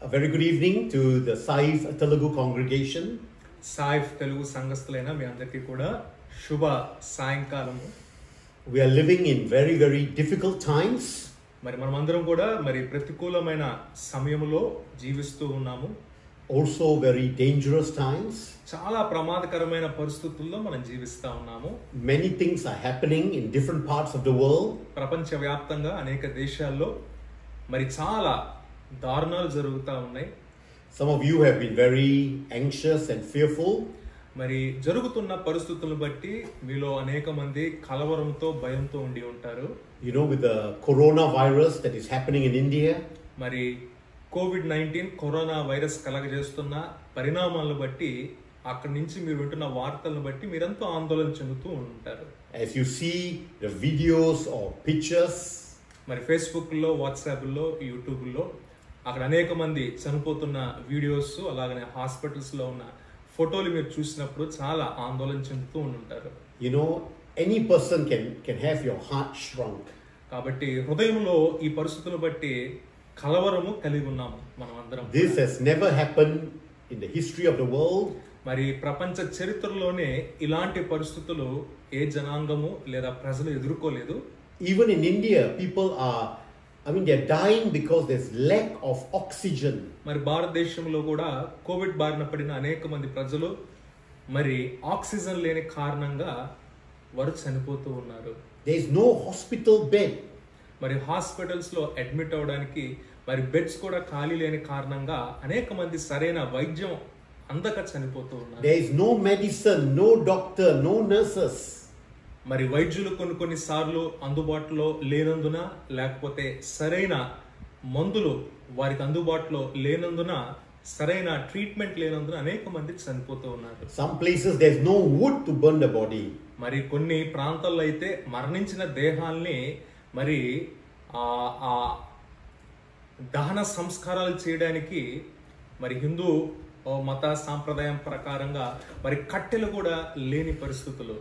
A very good evening to the Saif Telugu congregation. Saif Telugu సంఘస్థులైన మీ అందరికీ కూడా శుభ సాయంకాలము We are living in very, very difficult times. మరి మనమందరం కూడా మరి ప్రతికూలమైన సమయంలో జీవిస్తూ ఉన్నాము also very dangerous times. చాలా ప్రమాదకరమైన పరిస్థితుల్లో మనం జీవిస్తూ ఉన్నాము Many things are happening in different parts of the world. ప్రపంచవ్యాప్తంగా అనేక దేశాల్లో మరి చాలా దారుణాలు జరుగుతూ ఉన్నాయి Some of you have been very anxious and fearful. మరి జరుగుతున్న పరిస్థితులను బట్టి మీలో అనేక మంది కలవరంతో భయంతో ఉండి ఉంటారు You know, with the coronavirus that is happening in India, మరి కోవిడ్ నైన్టీన్ కరోనా వైరస్ కలగజేస్తున్న పరిణామాలను బట్టి అక్కడి నుంచి మీరు వింటున్న వార్తలను బట్టి మీరెంతో ఆందోళన చెందుతూ ఉంటారు as you see the videos or pictures, మరి ఫేస్బుక్లో వాట్సాప్లో యూట్యూబ్లో అక్కడ అనేక మంది చనిపోతున్న వీడియోస్ అలాగనే హాస్పిటల్స్లో ఉన్న ఫోటోలు మీరు చూసినప్పుడు చాలా ఆందోళన చెందుతూ ఉంటారు you know, any person can, can have your heart shrunk. కాబట్టి హృదయంలో ఈ పరిస్థితులను బట్టి కలవరము కలిగి ఉన్నాము మనం అందరం This has never happened in the history of the world. మరి ప్రపంచ చరిత్రలోనే ఇలాంటి పరిస్థితులు ఏ జనాంగము లేదా ప్రజలు ఎదుర్కోలేదు Even in India, people are, I mean, they're dying because there's lack of oxygen. మరి భారతదేశంలో కూడా కోవిడ్ బారిన పడిన అనేక మంది ప్రజలు మరి ఆక్సిజన్ లేని కారణంగా వారు చనిపోతూ ఉన్నారు There's no hospital bed. మరి హాస్పిటల్స్ లో అడ్మిట్ అవ్వడానికి మరి బెడ్స్ కూడా ఖాళీ లేని కారణంగా అనేక మంది సరైన వైద్యం అందక చనిపోతూ ఉన్నారు There is no medicine, no doctor, no nurses. మరి వైద్యులు కొన్ని కొన్ని సార్లు అందుబాటులో లేనందున లేకపోతే సరైన మందులు వారికి అందుబాటులో లేనందున సరైన ట్రీట్మెంట్ లేనందున అనేక మంది చనిపోతూ ఉన్నారు Some places there's no wood to burn the body. మరి కొన్ని ప్రాంతాల్లో అయితే మరణించిన దేహాల్ని మరి ఆ ఆ దహన సంస్కారాలు చేయడానికి మరి హిందూ ఓ మత సాంప్రదాయం ప్రకారంగా మరి కట్టెలు కూడా లేని పరిస్థితులు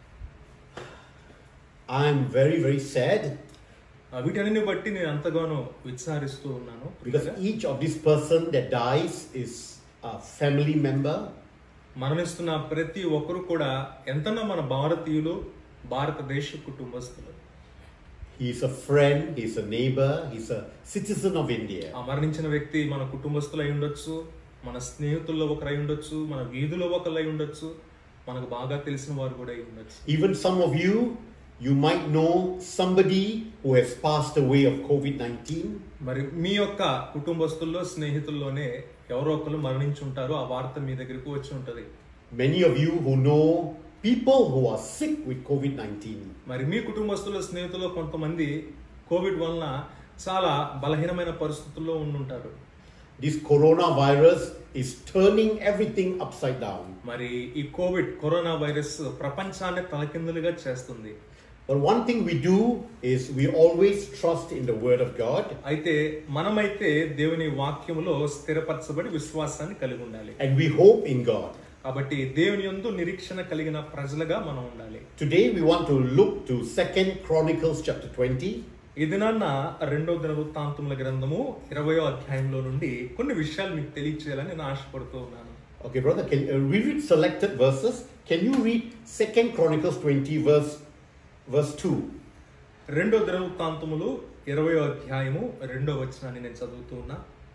I'm very, very sad ఆ వీటన్నిటిని బట్టి నేను ఎంతగానో విచారిస్తూ ఉన్నాను because each of this person that dies is a family member. మరణిస్తున్న ప్రతి ఒక్కరు కూడా ఎంతనా మన భారతీయులు భారతదేశ కుటుంబస్తులు He's a friend, he's a neighbor, he's a citizen of India. ఆ మరణించిన వ్యక్తి మన కుటుంబస్తులు అయి ఉండొచ్చు మన స్నేహితుల్లో ఒకరు అయి ఉండొచ్చు మన వీధిలో ఒకరు అయి ఉండొచ్చు మనకు బాగా తెలిసిన వారు కూడా అయి ఉండొచ్చు Even some of you, you might know somebody who has passed away of COVID 19. మరి మీ యొక్క కుటుంబస్తుల్లో స్నేహితుల్లోనే ఎవరో ఒకరు మరణించి ఉంటారు ఆ వార్త మీ దగ్గరికి వచ్చి ఉంటది Many of you who know people who are sick with COVID 19. మరి మీ కుటుంబస్తుల స్నేహితుల్లో కొంతమంది కోవిడ్ వలన చాలా బలహీనమైన పరిస్థితుల్లో ఉండుంటారు This coronavirus is turning everything upside down. మరి ఈ కోవిడ్ కరోనా వైరస్ ప్రపంచాన్ని తలకిందులుగా చేస్తుంది But one thing we do is we always trust in the Word of God అయితే మనమైతే దేవుని వాక్యములో స్థిరపరచబడి విశ్వాసాన్ని కలిగి ఉండాలి and we hope in God. కాబట్టి దేవుని యందు నిరీక్షణ కలిగిన ప్రజలుగా మనం ఉండాలి Today we want to look to Second Chronicles chapter 20. ఈ దినాన్న రెండో దిన వృత్తాంతముల గ్రంథము ఇరవయో అధ్యాయంలో నుండి కొన్ని విషయాలు మీకు తెలియచేయాలని నేను ఆశపడుతూ ఉన్నాను Okay, brother, can uh, we read selected verses? Can you read Second Chronicles 20 verse verse 2? రెండో దిన వృత్తాంతములు ఇరవయో అధ్యాయము రెండో వచనాన్ని నేను చదువుతూ ఉన్నా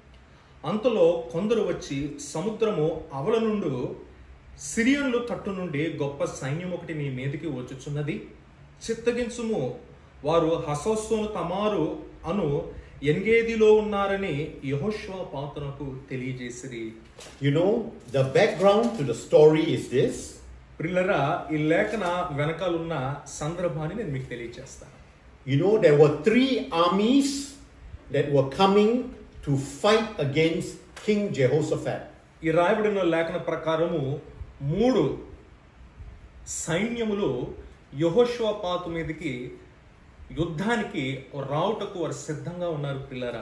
అంతలో కొందరు వచ్చి సముద్రము అవల నుండు సిరియన్లు తట్టు నుండి గొప్ప సైన్యం ఒకటి నీ మీదకి వచ్చుచున్నది చిత్తగించుము వారు హసోస్సును తమారు అను ఎంగేదిలో ఉన్నారని యహోష్వా పాత్రకు తెలియజేసిరి You know, the background to the story is this. ప్రిల్లరా ఈ లేఖన వెనకాలన్న సందర్భాన్ని నేను మీకు తెలియజేస్తాను You know, there were three armies that were coming to fight against King Jehoshaphat. ఈ రాయబడిన లేఖన ప్రకారము మూడు సైన్యములు యహోష్వాపాతు మీదకి యుద్ధానికి రావుటకు వారు సిద్ధంగా ఉన్నారు పిల్లరా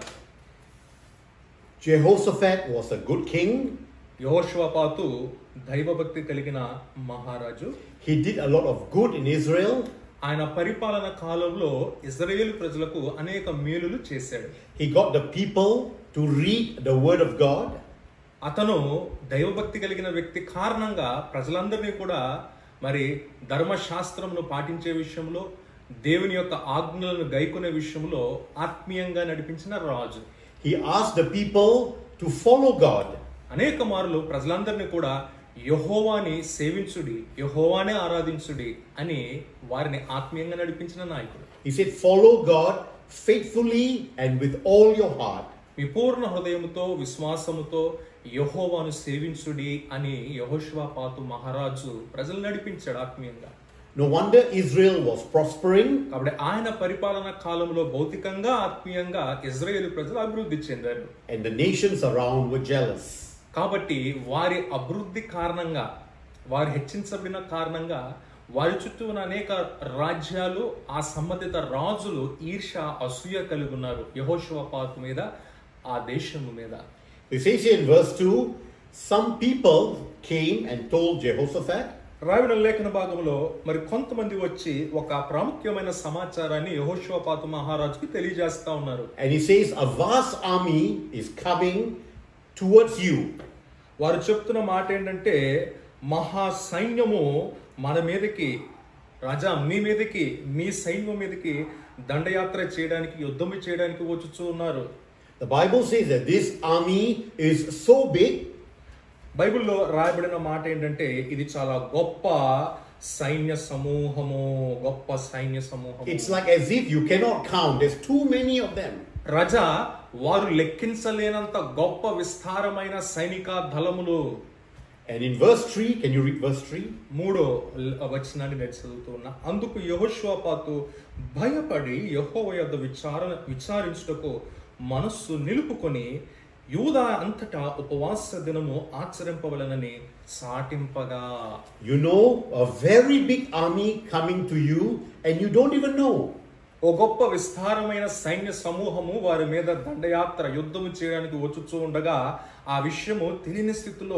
Jehoshaphat was a good king. యహోష్వాపాతు దైవభక్తి కలిగిన మహారాజు He did a lot of good in Israel. ఆయన పరిపాలన కాలంలో ఇజ్రాయేల్ ప్రజలకు అనేక మేలులు చేశాడు He got the people to read the Word of God. అతను దైవభక్తి కలిగిన వ్యక్తి కారణంగా ప్రజలందరినీ కూడా మరి ధర్మశాస్త్రమును పాటించే విషయంలో దేవుని యొక్క ఆజ్ఞలను గైకొనే విషయంలో ఆత్మీయంగా నడిపించిన రాజు He asked the people to follow God. అనేక మార్లు ప్రజలందరినీ కూడా యహోవాని సేవించుడి యహోవానే ఆరాధించుడి అని వారిని ఆత్మీయంగా నడిపించిన నాయకుడు He said, Follow God faithfully and with all your heart. మీ పూర్ణ హృదయముతో విశ్వాసముతో యహోవాను సేవించుడి అని యహోష్వాపాతు మహారాజు ప్రజలు నడిపించాడు ఆత్మీయంగా No wonder Israel was prospering కాబట్టి ఆయన పరిపాలన కాలంలో భౌతికంగా ఆత్మీయంగా ఇజ్రాయేల్ ప్రజలు అభివృద్ధి చెందారు and the nations around were jealous. కాబట్టి వారి అభివృద్ధి కారణంగా వారు హెచ్చించబడిన కారణంగా వారి చుట్టూ ఉన్న అనేక రాజ్యాలు ఆ సంబంధిత రాజులు ఈర్ష అసూయ కలిగి ఉన్నారు యహోషువపాతు మీద ఆ దేశము మీద It says here in verse 2 some people came and told Jehoshaphat, రావిడ లేఖన భాగంలో మరి కొంతమంది వచ్చి ఒక ప్రాముఖ్యమైన సమాచారాన్ని యహోషువపాతు మహారాజుకి తెలియజేస్తా ఉన్నారు and he says, A vast army is coming towards you. వారు చెప్తున్న మాట ఏంటంటే మహా సైన్యము మన మీదకి రాజా మీ మీదకి మీ సైన్యం మీదకి దండయాత్ర చేయడానికి యుద్ధము చేయడానికి వచ్చుచూ ఉన్నారు The Bible says that this army is so big బైబిల్లో రాయబడిన మాట ఏంటంటే ఇది చాలా గొప్ప సైన్య సమూహము గొప్ప సైన్య సమూహము It's like as if you cannot count. There's too many of them. రజ వారు లెక్కించలేనంత గొప్ప విస్తారమైన సైనిక దళములు And in verse 3, can you read verse 3? మూడో ల- వచనాన్ని నేను చదువుతూ ఉన్నా అందుకు యహోష్వాపాతు భయపడి యహోవ యొద్ద విచారణ విచారించుటకు మనస్సు నిలుపుకొని యూదా అంతటా ఉపవాస దినము ఆచరింపవలనని సాటింపగా You know, a very big army coming to you, and you don't even know. ఓ గొప్ప విస్తారమైన సైన్య సమూహము వారి మీద దండయాత్ర యుద్ధము చేయడానికి వచ్చుచూ ఉండగా ఆ విషయము తెలియని స్థితిలో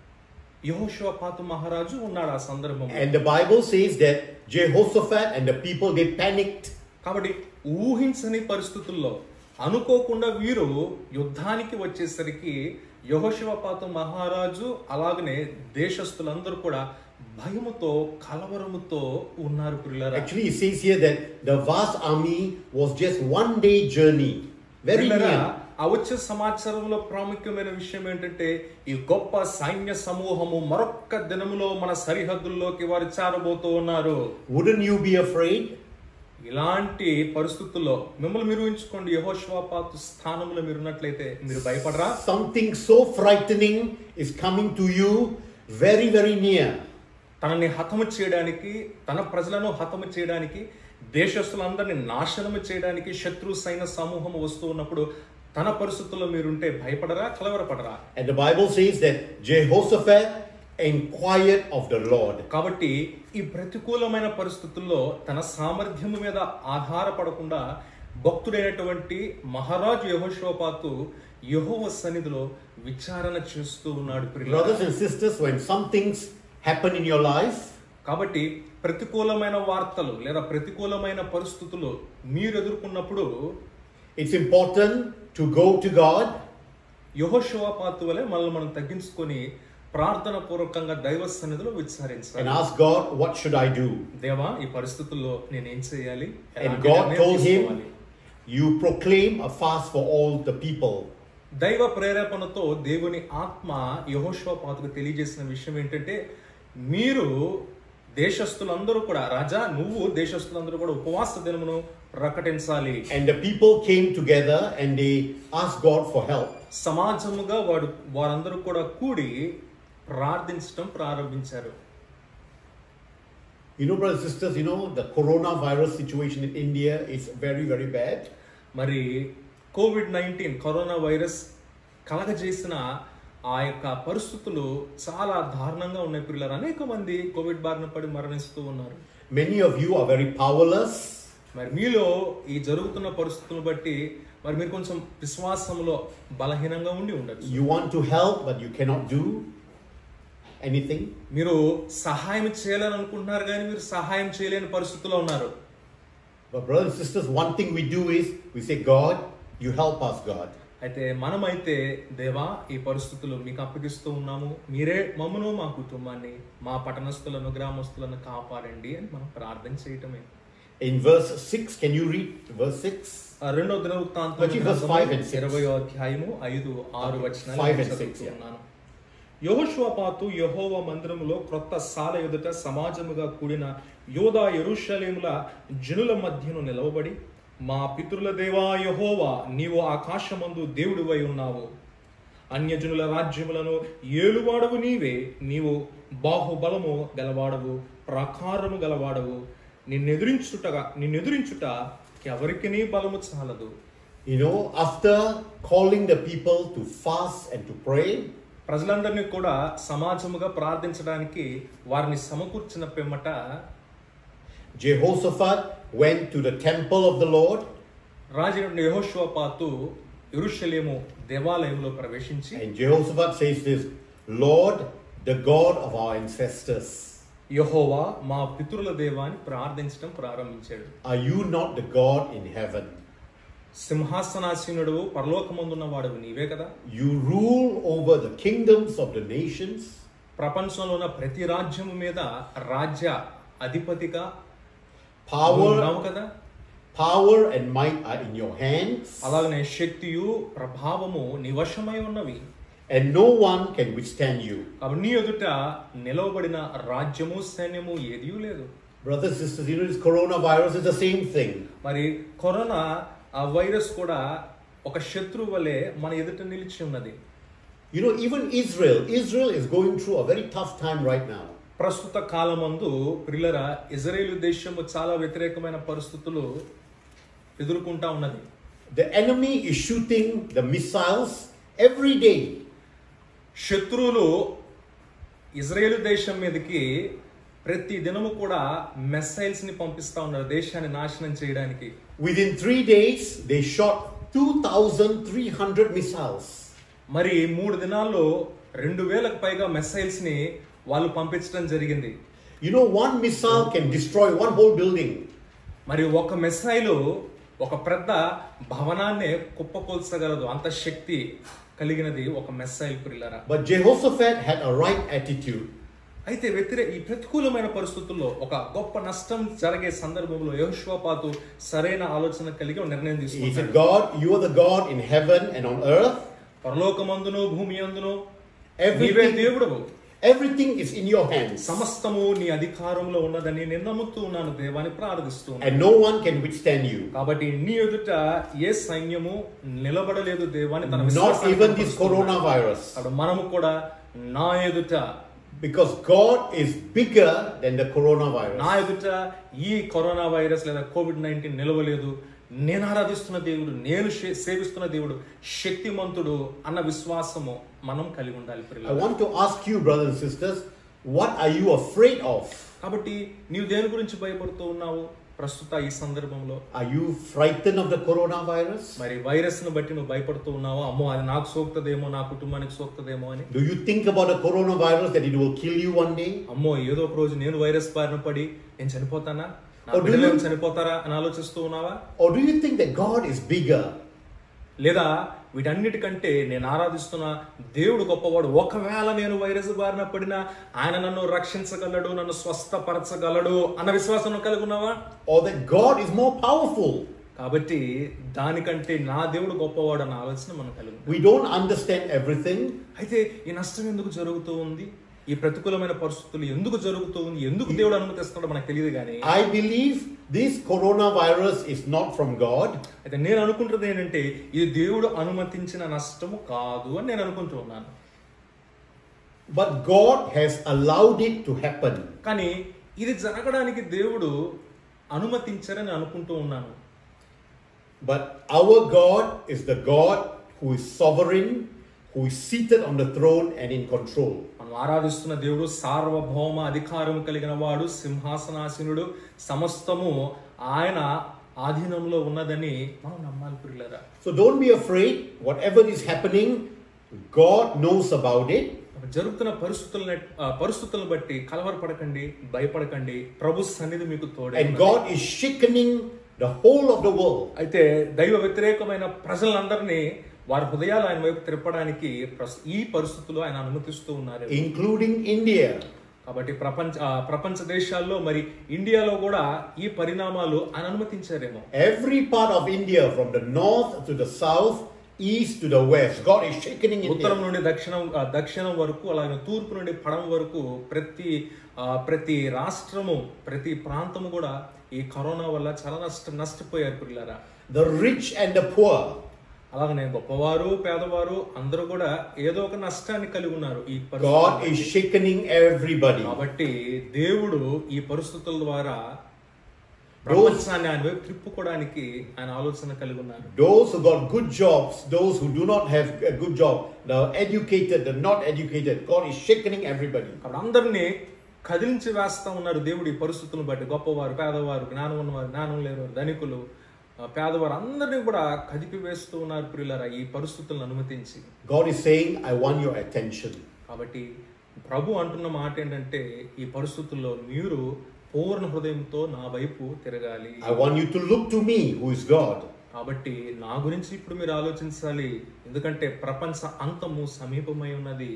యహోషువపాతు మహారాజు ఉన్నాడు ఆ సందర్భం And the Bible says that Jehoshaphat and the people they panicked. కాబట్టి ఊహించని పరిస్థితుల్లో అనుకోకుండా వీరు యుద్ధానికి వచ్చేసరికి యహోశివపాత మహారాజు అలాగనే దేశస్తులందరూ కూడా భయముతో కలవరముతో ఉన్నారు పిల్లరా Actually, it says here that the vast army was just one day journey, very పిల్లరా, near. ఆ వచ్చే సమాచారంలో ప్రాముఖ్యమైన విషయం ఏంటంటే ఈ గొప్ప సైన్య సమూహము మరొక్క దినములో మన సరిహద్దుల్లోకి వారు చేరబోతూ ఉన్నారు Wouldn't you be afraid? ఇలాంటి పరిస్థితుల్లో మిమ్మల్ని మీరు ఊహించుకోండి యహోశ్వాపాతు స్థానంలో మీరు ఉన్నట్లయితే మీరు భయపడరా Something so frightening is coming to you very, very near. తనని హతము చేయడానికి తన ప్రజలను హతము చేయడానికి దేశస్తులందరినీ నాశనము చేయడానికి శత్రు సైన్య సమూహం వస్తూ ఉన్నప్పుడు తన పరిస్థితుల్లో మీరుంటే భయపడరా కలవరపడరా And the Bible says that Jehoshaphat inquired of the Lord. కాబట్టి ఈ ప్రతికూలమైన పరిస్థితుల్లో తన సామర్థ్యము మీద ఆధారపడకుండా భక్తుడైనటువంటి మహారాజు యహోషోపాతు యహోవ సన్నిధిలో విచారణ చేస్తూ ఉన్నాడు ప్రియులారా. Brothers and sisters, when some things happen in your life, కాబట్టి ప్రతికూలమైన వార్తలు లేదా ప్రతికూలమైన పరిస్థితులు మీరు ఎదుర్కొన్నప్పుడు it's important to go to God యహోషోపాతు వలె మనల్ని మనం తగ్గించుకొని ప్రార్థన పూర్వకంగా దైవ సన్నిధిలో and విచారించాలి ask God, What should I do? దేవా ఈ పరిస్థితుల్లో నేనేం చేయాలి And ఎలాంటి God నిర్ణయం told తీసుకోవాలి? him, You proclaim a fast for all the people. దైవ ప్రేరేపణతో దేవుని ఆత్మ యహోషోపాతుకు తెలియజేసిన విషయం ఏంటంటే మీరు దేశస్తులందరూ కూడా రాజా నువ్వు దేశస్తులందరూ కూడా ఉపవాస దినమును ప్రకటించాలి And the people came together and they asked God for help. సమాజముగా వాడు వారందరూ కూడా కూడి ప్రార్థించడం ప్రారంభించారు You know, brothers and sisters, you know, the coronavirus situation in India is very, very bad. మరి కోవిడ్ నైన్టీన్ కరోనా వైరస్ కలగజేసిన ఆ యొక్క పరిస్థితులు చాలా దారుణంగా ఉన్నాయి పిల్లలు అనేక మంది కోవిడ్ బారిన పడి మరణిస్తూ ఉన్నారు Many of you are very powerless. మరి మీలో ఈ జరుగుతున్న పరిస్థితులను బట్టి మరి మీరు కొంచెం విశ్వాసంలో బలహీనంగా ఉండి ఉండొచ్చు You want to help, but you cannot do. anything. మీరు సహాయం చేయాలని అనుకుంటున్నారు కానీ మీరు సహాయం చేయలేని పరిస్థితిలో ఉన్నారు But, brothers and sisters, one thing we do is we say, God, you help us, God. అయితే మనమైతే దేవా ఈ పరిస్థితులు మీకు అప్పగిస్తూ ఉన్నాము మీరే మమ్మను మా కుటుంబాన్ని మా పట్టణస్థులను గ్రామస్తులను కాపాడండి అని మనం ప్రార్థన చేయటమే In verse 6, can you read verse 6? ఆ రెండో దినవృత్తాంతం Actually, verse five and six. ఇరవయో అధ్యాయము ఐదు ఆరు వచనాలు Five నేను and six, చదువుతున్నాను యెహోషువపాతు యెహోవా మందిరములో క్రొత్త సాల ఎదుట సమాజముగా కూడిన యోధా యెరూషలేముల జనుల మధ్యను నిలవబడి మా పితరుల దేవా యెహోవా నీవు ఆకాశమందు దేవుడివై ఉన్నావు అన్యజనుల రాజ్యములను ఏలువాడవు నీవే నీవు బాహుబలము గలవాడవు ప్రాకారము గలవాడవు నిన్నెదిరించుటగా నిన్నెదిరించుట ఎవరికి బలము చాలదు You know, after calling the people to fast and to pray, ప్రజలందరినీ కూడా సమాజముగా ప్రార్థించడానికి వారిని సమకూర్చిన పిమ్మట Jehoshaphat went to the temple of the Lord రాజు యెహోషువపాతు యెరూషలేము దేవాలయంలో ప్రవేశించి and Jehoshaphat says this Lord, the God of our ancestors, యెహోవా మా పితరుల దేవాన్ని ప్రార్థించడం ప్రారంభించాడు are you not the God in heaven? సింహాసనాసీనుడు పరలోకమందున్న వాడు నీవే కదా You rule over the kingdoms of the nations. ప్రపంచంలో ఉన్న ప్రతి రాజ్యము మీద రాజ్య అధిపతిగా నువ్వు Power, ఉన్నావు కదా power and might are in your hands, అలాగనే శక్తియు ప్రభావము నివశమై ఉన్నవి and no one can withstand you. కాబట్టి నీ ఎదుట నిలవబడిన రాజ్యము సైన్యము ఏదీ లేదు Brothers and sisters, you know this coronavirus is the same thing. మరి కరోనా ఆ వైరస్ కూడా ఒక శత్రువు వలె మన ఎదుట నిలిచి ఉన్నది You know, even Israel, Israel is going through a very tough time right now. ప్రస్తుత కాలమందు ప్రిల్లర ఇజ్రాయేల్ దేశము చాలా వ్యతిరేకమైన పరిస్థితులు ఎదుర్కొంటా ఉన్నది The enemy is shooting the missiles every day. శత్రువులు ఇజ్రాయేల్ దేశం మీదకి ప్రతి దినము కూడా మెస్సైల్స్ ని పంపిస్తా ఉన్నారు దేశాన్ని నాశనం చేయడానికి Within three days, they shot 2,300 missiles. మరి మూడు దినాల్లో రెండు వేలకు పైగా మెస్సైల్స్ ని వాళ్ళు పంపించడం జరిగింది You know, one missile can destroy one whole building. మరి ఒక మెస్సైలు ఒక పెద్ద భవనాన్నే కుప్పకొల్చగలదు అంత శక్తి కలిగినది ఒక మెస్సైల్ పిల్లరా But Jehoshaphat had a right attitude. అయితే వ్యతిరే ఈ ప్రతికూలమైన పరిస్థితుల్లో ఒక గొప్ప నష్టం జరిగే సందర్భంలో యెహోషువపాతు సరైన ఆలోచన కలిగి ఒక నిర్ణయం He said, తీసుకుంటాడు God, you are the God in heaven and on earth. పరలోకమందును భూమి అందును Everything- నీవే దేవుడవు Everything is in your hands. సమస్తము నీ అధికారంలో ఉన్నదని నేను నమ్ముతూ ఉన్నాను దేవాన్ని ప్రార్థిస్తూ ఉన్నాను And no one can withstand you. కాబట్టి నీ ఎదుట ఏ సైన్యము నిలబడలేదు దేవాన్ని తన Not విశ్వాసాన్ని even this కనపరుస్తున్నాడు. coronavirus. కాబట్టి మనము కూడా నా ఎదుట Because God is bigger than the నా coronavirus. ఎదుట ఈ కరోనా వైరస్ లేదా కోవిడ్ నైన్టీన్ నిలవలేదు నేను ఆరాధిస్తున్న దేవుడు నేను శే- సేవిస్తున్న దేవుడు శక్తిమంతుడు అన్న విశ్వాసము మనం కలిగి ఉండాలి I పిల్లలు want to ask you, brothers and sisters, what are you afraid of? కాబట్టి నీవు దేని గురించి భయపడుతూ ఉన్నావు ప్రస్తుత ఈ సందర్భంలో Are you frightened of the coronavirus? మరి వైరస్ ను బట్టి నువ్వు భయపడుతూ ఉన్నావా అమ్మో అది నాకు సోకుతుందేమో నా కుటుంబానికి సోకుతుందేమో అని Do you think about the coronavirus that it will kill you one day? అమ్మో ఏదో ఒక రోజు నేను వైరస్ బారిన పడి నేను చనిపోతానా నా Oh, do బిడ్డలు you- ఏమైనా చనిపోతారా అని ఆలోచిస్తూ ఉన్నావా Or do you think that God is bigger? లేదా వీటన్నిటికంటే నేను ఆరాధిస్తున్న దేవుడు గొప్పవాడు ఒకవేళ నేను వైరస్ బారిన పడినా ఆయన నన్ను రక్షించగలడు నన్ను స్వస్థపరచగలడు అన్న విశ్వాసం నువ్వు కలిగి ఉన్నావా Or that God is more powerful? కాబట్టి దానికంటే నా దేవుడు గొప్పవాడు అన్న ఆలోచన మనం కలిగి ఉన్నాం. We don't understand everything. అయితే ఈ నష్టం ఎందుకు జరుగుతూ ఉంది ఈ ప్రతికూలమైన పరిస్థితులు ఎందుకు జరుగుతూ ఉంది ఎందుకు దేవుడు అనుమతిస్తున్నాడో మనకు తెలియదు కానీ I believe this coronavirus is not from God. అయితే నేను అనుకుంటున్నది ఏంటంటే ఇది దేవుడు అనుమతించిన నష్టము కాదు అని నేను అనుకుంటూ ఉన్నాను But God has allowed it to happen. కానీ ఇది జరగడానికి దేవుడు అనుమతించారని అనుకుంటూ ఉన్నాను But our God is the God who is sovereign, who is seated on the throne and in control. మనం ఆరాధిస్తున్న దేవుడు సార్వభౌమ అధికారం కలిగిన వాడు సింహాసనాసీనుడు సమస్తము ఆయన ఆధీనంలో ఉన్నదని మనం నమ్మాలి పిల్లరా So don't be afraid. Whatever is happening, God knows about it. జరుగుతున్న పరిస్థితులను పరిస్థితులను బట్టి కలవరపడకండి భయపడకండి ప్రభు సన్నిధి మీకు తోడే And God is shakening the whole of the world. అయితే దైవ వ్యతిరేకమైన ప్రజలందరినీ వారి హృదయాలు ఆయన వైపు తిప్పడానికి ప్రస్- ఈ పరిస్థితులు ఆయన అనుమతిస్తూ ఉన్నారు including India. కాబట్టి ప్రపంచ ఆ, ప్రపంచ దేశాల్లో మరి ఇండియాలో కూడా ఈ పరిణామాలు ఆయన అనుమతించారేమో Every part of India, from the north to the south, east to the west, God is shaking ఉత్తరం India. నుండి దక్షిణం ఆ, దక్షిణం వరకు అలాగే తూర్పు నుండి పడమ వరకు ప్రతి ఆ, ప్రతి రాష్ట్రము ప్రతి ప్రాంతము కూడా ఈ కరోనా వల్ల చాలా నష్ట నష్టపోయారు పిల్లరా The rich and the poor, అలాగనే గొప్పవారు పేదవారు అందరూ కూడా ఏదో ఒక నష్టాన్ని కలిగి ఉన్నారు ఈ God పరిస్థితుల్లో. is shaking everybody. కాబట్టి దేవుడు ఈ పరిస్థితుల ద్వారా Those, ప్రపంచాన్ని ఆయన వైపు త్రిప్పుకోవడానికి ఆయన ఆలోచన కలిగి ఉన్నారు those who got good jobs, those who do not have a good job, the educated, the not educated, God is shaking everybody. కాబట్టి అందరినీ కదిలించి వేస్తా ఉన్నారు దేవుడు ఈ పరిస్థితులను బట్టి గొప్పవారు పేదవారు జ్ఞానం ఉన్నవారు జ్ఞానం లేనివారు ధనికులు ఆ, పేదవారు అందరినీ కూడా కదిపి వేస్తూ ఉన్నారు ప్రియులరా ఈ పరిస్థితులను అనుమతించి God is saying, I want your attention. కాబట్టి ప్రభు అంటున్న మాట ఏంటంటే ఈ పరిస్థితుల్లో మీరు పూర్ణ హృదయంతో నా వైపు తిరగాలి I want you to look to me, who is God. కాబట్టి నా గురించి ఇప్పుడు మీరు ఆలోచించాలి ఎందుకంటే ప్రపంచ అంతము సమీపమై ఉన్నది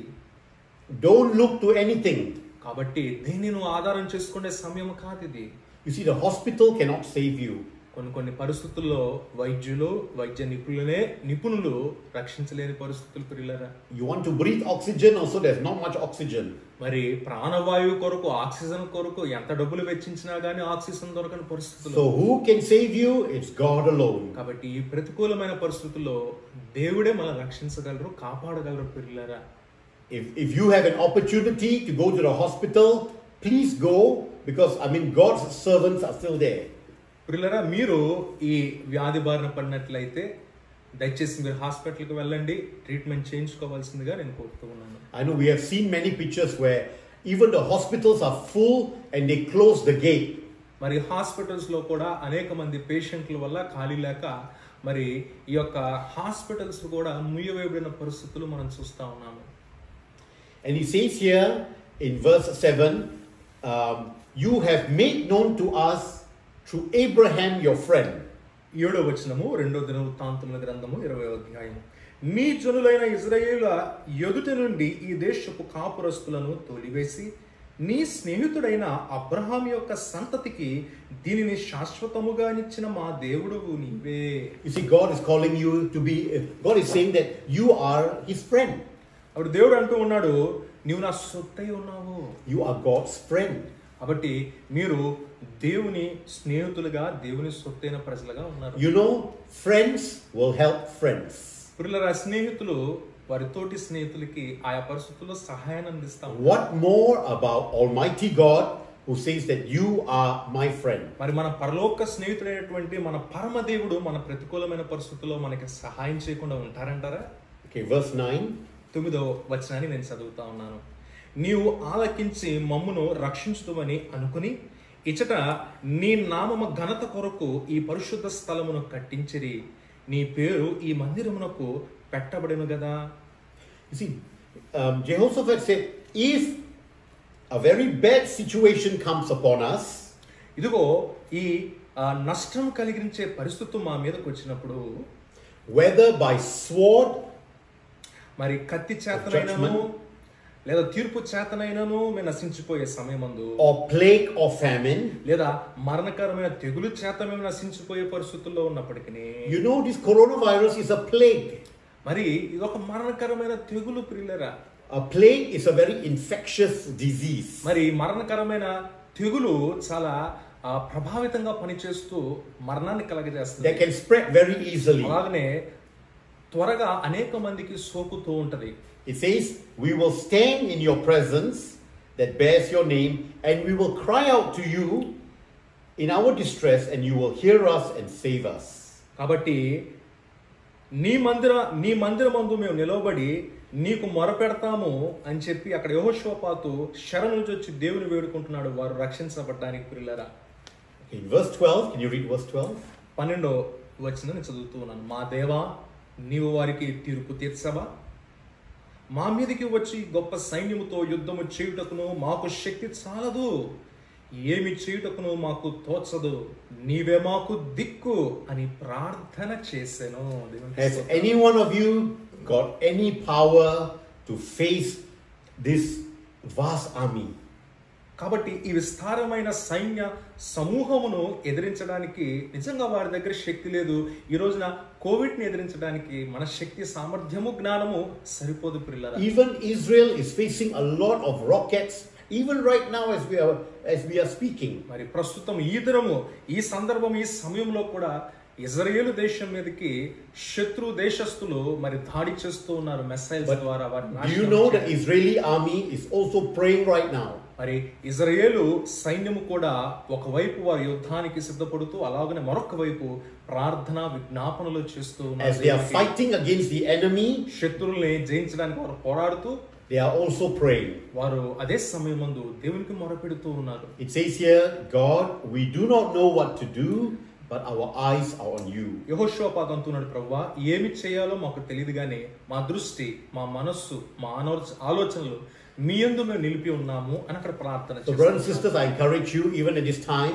Don't look to anything. కాబట్టి దీన్ని నువ్వు ఆధారం చేసుకునే సమయం కాదు ఇది You see, the hospital cannot save you. కొన్ని కొన్ని పరిస్థితుల్లో వైద్యులు వైద్య నిపుణులనే నిపుణులు రక్షించలేని పరిస్థితులు పిల్లరా You want to breathe oxygen, also, there's not much oxygen. మరి ప్రాణవాయువు కొరకు ఆక్సిజన్ కొరకు ఎంత డబ్బులు వెచ్చించినా గానీ ఆక్సిజన్ దొరకని పరిస్థితులు So, who can save you? It's God alone. కాబట్టి ఈ ప్రతికూలమైన పరిస్థితుల్లో దేవుడే మనం రక్షించగలరు కాపాడగలరు పిల్లరా If, if you have an opportunity to go to the hospital, please go because I mean God's servants are still there. పిల్లరా మీరు ఈ వ్యాధి బారిన పడినట్లయితే దయచేసి మీరు హాస్పిటల్కి వెళ్ళండి ట్రీట్మెంట్ చేయించుకోవాల్సిందిగా నేను కోరుతూ ఉన్నాను I know we have seen many pictures where even the hospitals are full and they close the gate. మరి హాస్పిటల్స్ లో కూడా అనేక మంది పేషెంట్ల వల్ల ఖాళీ లేక మరి ఈ యొక్క హాస్పిటల్స్ కూడా ముయ్యవేయబడిన పరిస్థితులు మనం చూస్తా ఉన్నాము And he says here in verse 7 um, You have made known to us through Abraham your friend. ఏడో వచనము రెండో దిన వృత్తాంతముల గ్రంథము ఇరవై అధ్యాయం నీ జనులైన ఇజ్రాయేల ఎదుట నుండి ఈ దేశపు కాపురస్తులను తోలివేసి నీ స్నేహితుడైన అబ్రహాం యొక్క సంతతికి దీనిని శాశ్వతముగా ఇచ్చిన మా దేవుడు నీవే You see, God is calling you to be, God is saying that you are his friend. అప్పుడు దేవుడు అంటూ ఉన్నాడు నీవు నా సొత్తై ఉన్నావు You are God's friend. కాబట్టి మీరు దేవుని స్నేహితులుగా దేవుని సొత్తైన ప్రజలుగా ఉన్నారు You know, friends will help friends. పిల్లల స్నేహితులు వారి తోటి స్నేహితులకి ఆయా పరిస్థితుల్లో సహాయాన్ని అందిస్తాం What more about Almighty God who says that you are my friend? మరి మన పరలోక స్నేహితుడైనటువంటి మన పరమ దేవుడు మన ప్రతికూలమైన పరిస్థితుల్లో మనకి సహాయం చేయకుండా ఉంటారంటారా Okay, verse 9. తొమ్మిదో వచనాన్ని నేను చదువుతా ఉన్నాను నీవు ఆలకించి మమ్మును రక్షించుదువని అనుకుని ఇచట నీ నామమ ఘనత కొరకు ఈ పరిశుద్ధ స్థలమును కట్టించిరి నీ పేరు ఈ మందిరమునకు పెట్టబడిను గదా You see, um, Jehoshaphat said, if a very bad situation comes upon us, ఇదిగో ఈ ఆ, నష్టం కలిగించే పరిస్థితి మా మీదకి వచ్చినప్పుడు whether by sword మరి కత్తి చేతనైనను Judgment. లేదా తీర్పు చేతనైనను మేము నశించిపోయే సమయమందు or plague or famine, లేదా మరణకరమైన తెగులు చేత మేము నశించిపోయే పరిస్థితుల్లో ఉన్నప్పటికీ you know this coronavirus is a plague. మరి ఇది ఒక మరణకరమైన తెగులు ప్రియులరా A plague is a very infectious disease. మరి మరణకరమైన తెగులు చాలా ఆ, ప్రభావితంగా పనిచేస్తూ మరణాన్ని కలగజేస్తుంది That can spread very easily. అలాగనే త్వరగా అనేక మందికి సోకుతూ ఉంటది It says, We will stand in your presence that bears your name, and we will cry out to you in our distress, and you will hear us and save us. కాబట్టి నీ మందిర నీ మందిరమందు మేము నిలవబడి నీకు మొరపెడతాము అని చెప్పి అక్కడ యహోషోపాతు శర నుంచి వచ్చి దేవుని వేడుకుంటున్నాడు వారు రక్షించబడ్డానికి పిల్లరా In verse 12, can you read verse 12? పన్నెండో వచ్చిన నేను చదువుతూ ఉన్నాను మా దేవా నీవు వారికి తీర్పు తీర్చవా మా మీదకి వచ్చి గొప్ప సైన్యముతో యుద్ధము చేయుటకును మాకు శక్తి చాలదు ఏమి చేయుటకును మాకు తోచదు నీవే మాకు దిక్కు అని ప్రార్థన చేశాను దేవునికి Has స్తోత్రం. any one of you got any power to face this vast army? కాబట్టి ఈ విస్తారమైన సైన్య సమూహమును ఎదిరించడానికి నిజంగా వారి దగ్గర శక్తి లేదు ఈ రోజున కోవిడ్ ని ఎదిరించడానికి మన శక్తి సామర్థ్యము జ్ఞానము సరిపోదు పిల్లల Even Israel is facing a lot of rockets, even right now as we are as we are speaking. మరి ప్రస్తుతం ఈ దినము ఈ సందర్భం ఈ సమయంలో కూడా ఇజ్రాయేలు దేశం మీదకి శత్రు దేశస్తులు మరి దాడి చేస్తూ ఉన్నారు మెస్సైల్స్ ద్వారా వారిని Do you నాశనం know the చేయడానికి. Israeli army is also praying right now? మరి ఇజ్రాయేలు సైన్యము కూడా ఒకవైపు వారి యుద్ధానికి సిద్ధపడుతూ అలాగనే మరొక వైపు ప్రార్థన విజ్ఞాపనలు చేస్తూ ఉన్నారు As they are దేవునికి. fighting against the enemy, శత్రుల్ని జయించడానికి వారు పోరాడుతూ they are also praying. వారు అదే సమయం మందు దేవునికి మొరపెడుతూ ఉన్నారు It says here, God, we do not know what to do, but our eyes are on you. యహోశోపాత్ అంటున్నాడు ప్రవ్వా ఏమి చేయాలో మాకు తెలియదు కానీ మా దృష్టి మా మనస్సు మా ఆలోచ- ఆలోచనలు మీ యందు మేము నిలిపి ఉన్నాము అని అక్కడ ప్రార్థన So, brothers and చేస్తున్నాం. sisters, I encourage you, even at this time,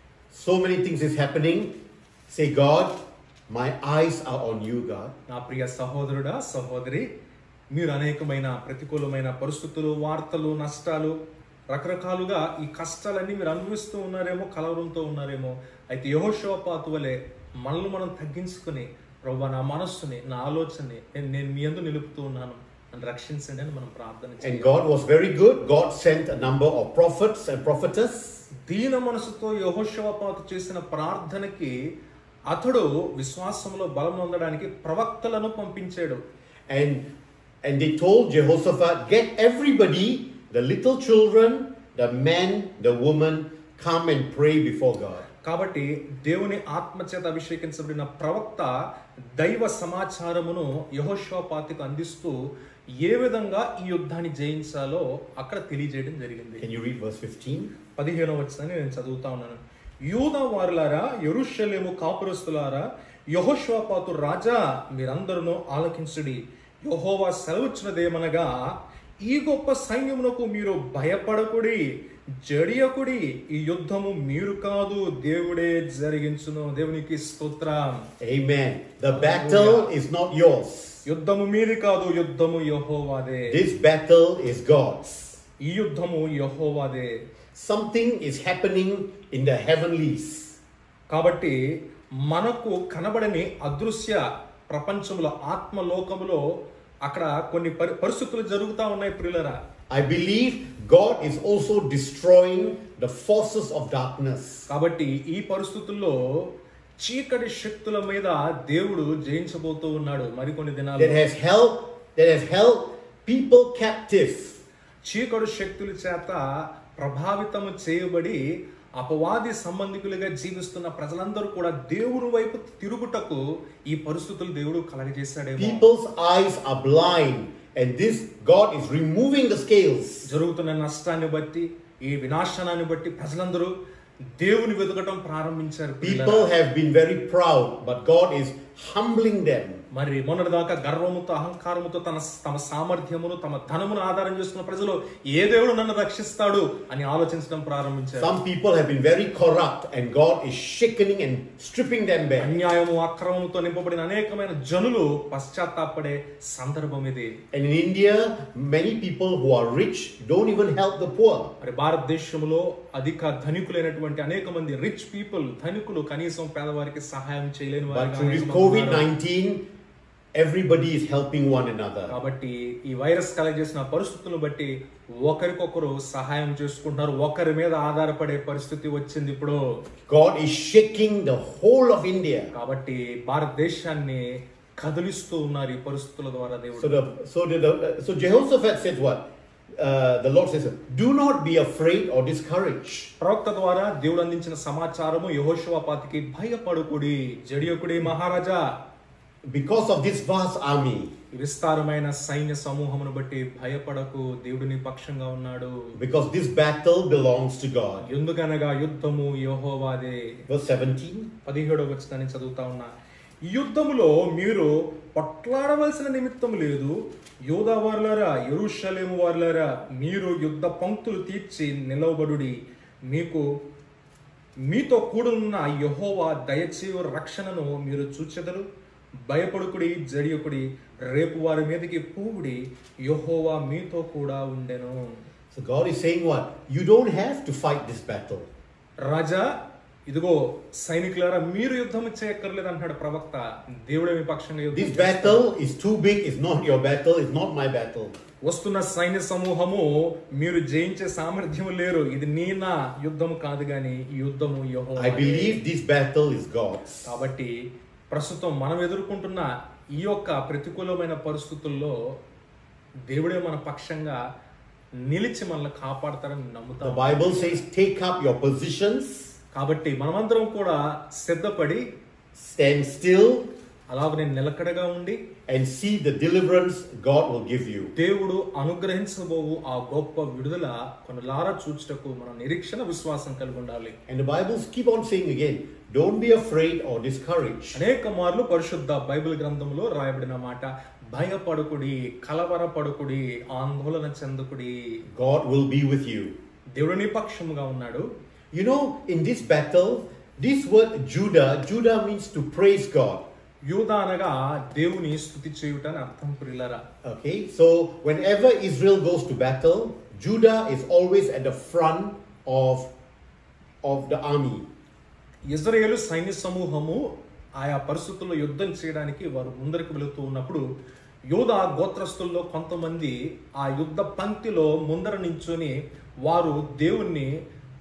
so many things is happening. Say, God, my eyes are on you, God. నా ప్రియ సహోదరుడా సహోదరి మీరు అనేకమైన ప్రతికూలమైన పరిస్థితులు వార్తలు నష్టాలు రకరకాలుగా ఈ కష్టాలన్నీ మీరు అనుభవిస్తూ ఉన్నారేమో కలవరంతో ఉన్నారేమో అయితే యహోశోపాతు వలె మనల్ని మనం తగ్గించుకుని ప్రభు నా మనస్సుని నా ఆలోచనని నేను నేను మీ అందు నిలుపుతూ ఉన్నాను నన్ను రక్షించండి అని మనం ప్రార్థన And చేయాలి God was very good. God sent a number of prophets and prophetess. దీన మనసుతో యహోశవపాతు చేసిన ప్రార్థనకి అతడు విశ్వాసంలో బలం పొందడానికి ప్రవక్తలను పంపించాడు And, and they told Jehoshaphat, get everybody, the little children, the men, the woman, come and pray before God. కాబట్టి దేవుని ఆత్మచేత అభిషేకించబడిన ప్రవక్త దైవ సమాచారమును యహోశవపాతికి అందిస్తూ ఏ విధంగా ఈ యుద్ధాన్ని జయించాలో అక్కడ తెలియజేయడం జరిగింది Can you read verse 15? పదిహేనవ వచ్చిందని నేను చదువుతా ఉన్నాను యూద వారులారా యెరూషలేము కాపురస్తులారా యహోశ్వాపాతు రాజా మీరందరూ ఆలకించుడి యహోవా సెలవుచ్చినదేమనగా ఈ గొప్ప సైన్యమునకు మీరు భయపడకుడి జడియకుడి ఈ యుద్ధము మీరు కాదు దేవుడే జరిగించును దేవునికి స్తోత్రం Amen. The battle is not yours. యుద్ధము మీది కాదు యుద్ధము యహోవాదే This battle is God's. ఈ యుద్ధము యహోవాదే Something is happening in the heavenlies. కాబట్టి మనకు కనబడని అదృశ్య ప్రపంచంలో ఆత్మలోకములో అక్కడ కొన్ని పరి పరిస్థితులు జరుగుతూ ఉన్నాయి ప్రియులరా I believe God is also destroying the forces of darkness. కాబట్టి ఈ పరిస్థితుల్లో చీకటి శక్తుల మీద దేవుడు జయించబోతూ ఉన్నాడు మరికొన్ని That దినాలు has held that has held people captive. చీకటి శక్తుల చేత ప్రభావితము చేయబడి అపవాది సంబంధికులుగా జీవిస్తున్న ప్రజలందరూ కూడా దేవుని వైపు తిరుగుటకు ఈ పరిస్థితులు దేవుడు కలగజేశాడేమో People's eyes are blind, and this God is removing the scales. జరుగుతున్న నష్టాన్ని బట్టి ఈ వినాశనాన్ని బట్టి ప్రజలందరూ దేవుని వెతకటం ప్రారంభించారు People పిల్లలు. have been very proud, but God is humbling them. మరి మొన్నటిదాకా గర్వముతో అహంకారముతో తన తమ సామర్థ్యమును తమ ధనమును ఆధారం చేసుకున్న ప్రజలు ఏ దేవుడు నన్ను రక్షిస్తాడు అని ఆలోచించడం ప్రారంభించారు Some people have been very corrupt, and God is shaking and stripping them back. అన్యాయము అక్రమముతో నింపబడిన అనేకమైన జనులు పశ్చాత్తాపడే సందర్భం ఇది And in India, many people who are rich don't even help the poor. మరి భారతదేశంలో అధిక ధనికులైనటువంటి అనేక మంది రిచ్ పీపుల్ ధనికులు కనీసం పేదవారికి సహాయం చేయలేని But వారిగా through this అనేక మంది COVID ఉన్నారు. 19, everybody is helping one another. కాబట్టి ఈ వైరస్ కలగజేసిన పరిస్థితులను బట్టి ఒకరికొకరు సహాయం చేసుకుంటున్నారు ఒకరి మీద ఆధారపడే పరిస్థితి వచ్చింది ఇప్పుడు God is shaking the whole of India. కాబట్టి భారతదేశాన్ని కదిలిస్తూ ఉన్నారు ఈ పరిస్థితుల ద్వారా So దేవుడు the so the, the so Jehoshaphat said what? Uh, the Lord says, "Do not be afraid or discouraged." ప్రవక్త ద్వారా దేవుడు అందించిన సమాచారము యహోశివపాతికి భయపడుకుడి జడియకుడి మహారాజా Because of this vast army, ఈ విస్తారమైన సైన్య సమూహమును బట్టి భయపడకు దేవుడిని పక్షంగా ఉన్నాడు because this battle belongs to God. ఎందుకనగా యుద్ధము యహోవాదే Verse 17. పదిహేడవ వచనాన్ని చదువుతా ఉన్నా ఈ యుద్ధములో మీరు పట్లాడవలసిన నిమిత్తం లేదు యోధా వారులారా ఎరుషలేము వారులారా మీరు యుద్ధ పంక్తులు తీర్చి నిలవబడుడి మీకు మీతో కూడున్న యహోవా దయచేయు రక్షణను మీరు చూచెదరు భయపడుకుడి జడియకుడి రేపు వారి మీదకి పూవుడి యహోవా మీతో కూడా ఉండెను So God is saying what? You don't have to fight this battle. రాజా ఇదిగో సైనికులారా మీరు యుద్ధం చేయక్కర్లేదు అంటాడు ప్రవక్త దేవుడే మీ పక్షంగా యుద్ధం This చేస్తాడు. battle is too big, it's not your battle, it's not my battle. వస్తున్న సైన్య సమూహము మీరు జయించే సామర్థ్యం లేరు ఇది నీ నా యుద్ధము కాదు గాని ఈ యుద్ధము I యెహోవాదే. believe this battle is God's. కాబట్టి ప్రస్తుతం మనం ఎదుర్కొంటున్న ఈ యొక్క ప్రతికూలమైన పరిస్థితుల్లో దేవుడే మన పక్షంగా నిలిచి మనల్ని కాపాడతారని The నమ్ముతాం Bible says, take up your positions, కాబట్టి మనమందరం కూడా సిద్ధపడి stand still, అలాగనే నిలకడగా ఉండి and see the deliverance God will give you. దేవుడు అనుగ్రహించబోవు ఆ గొప్ప విడుదల కొనలారా చూచుటకు మన నిరీక్షణ విశ్వాసం కలిగి ఉండాలి And the Bible keep on saying again, don't be afraid or discouraged. అనేక మార్లు పరిశుద్ధ బైబిల్ గ్రంథంలో రాయబడిన మాట భయపడుకుడి కలవరపడుకుడి ఆందోళన చెందుకుడి God will be with you. దేవుడు నీ పక్షముగా ఉన్నాడు You know, in this battle, this word Judah, Judah means to praise God. యూద అనగా దేవుని స్థుతి చేయుట అని అర్థం ప్రిల్లరా Okay, so whenever Israel goes to battle, Judah is always at the front of, of the army. Israel సైన్య సమూహము ఆయా పరిస్థితుల్లో యుద్ధం చేయడానికి వారు ముందరికి వెళుతూ ఉన్నప్పుడు యోధ గోత్రస్తుల్లో కొంతమంది ఆ యుద్ధ పంక్తిలో ముందర నించుని వారు దేవుణ్ణి